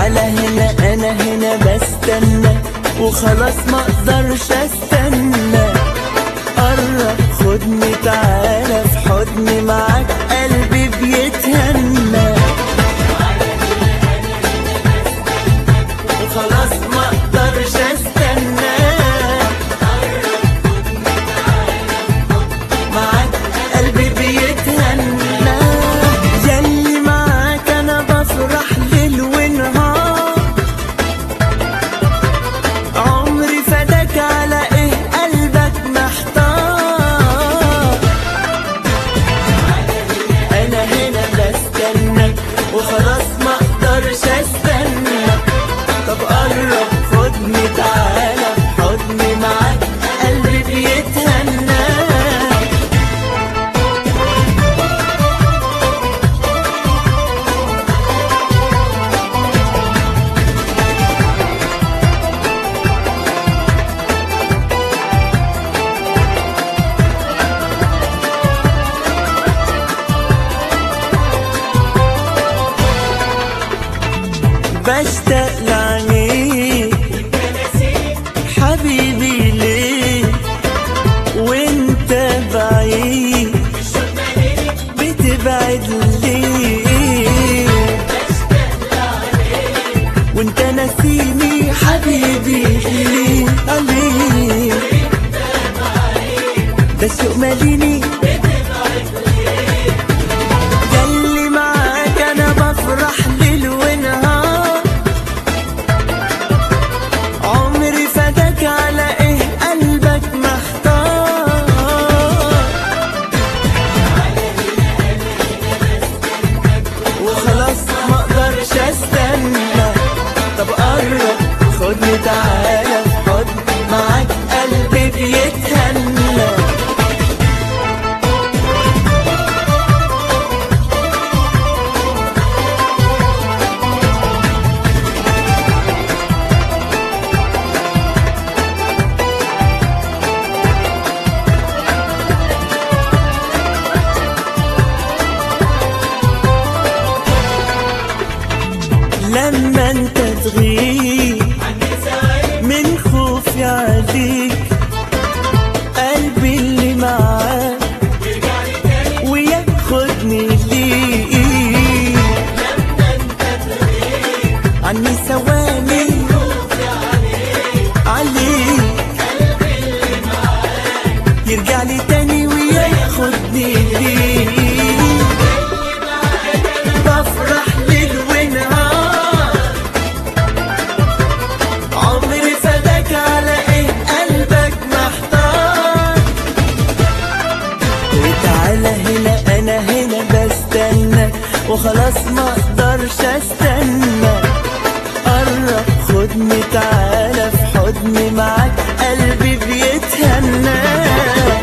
تعالى هنا انا هنا بستنى وخلاص ما اقدرش استنى قرب خدني تعالى في حضني معاك قلبي بيتهنى وخلاص ما اقدرش استنى معاك قلبي بيتهنى ياللي معاك انا بفرح ليل ونهار عمري فداك على ايه قلبك محتار انا هنا بستنى وخلاص ما اقدرش استنى طب قرب خدني تعالى في حضني معاك قلبي بيتهنى بشتاق لعينيك حبيبي ليه وانت بعيد بتبعد ليه وانت ناسيني حبيبي ليه عليه ده الشوق ماليني ياللي معاك انا بفرح ليل ونهار عمري فداك على ايه قلبك محتار وخلاص ما اقدرش استنى طب قرب خدني تعالى في حضن معاك قلبي بيتهنى لما انت تغيب من خوفي عليك قلبي اللي معاك وياخدني ليك عني ثواني عليك يرجع لي تاني وياخدني ليك بفرح ليل ونهار عمري فداك على ايه قلبك محتار وتعالى هنا انا هنا بستنى وخلاص ما اقدرش استنى قرب خدني تعالى في حضني معاك قلبي بيتهنى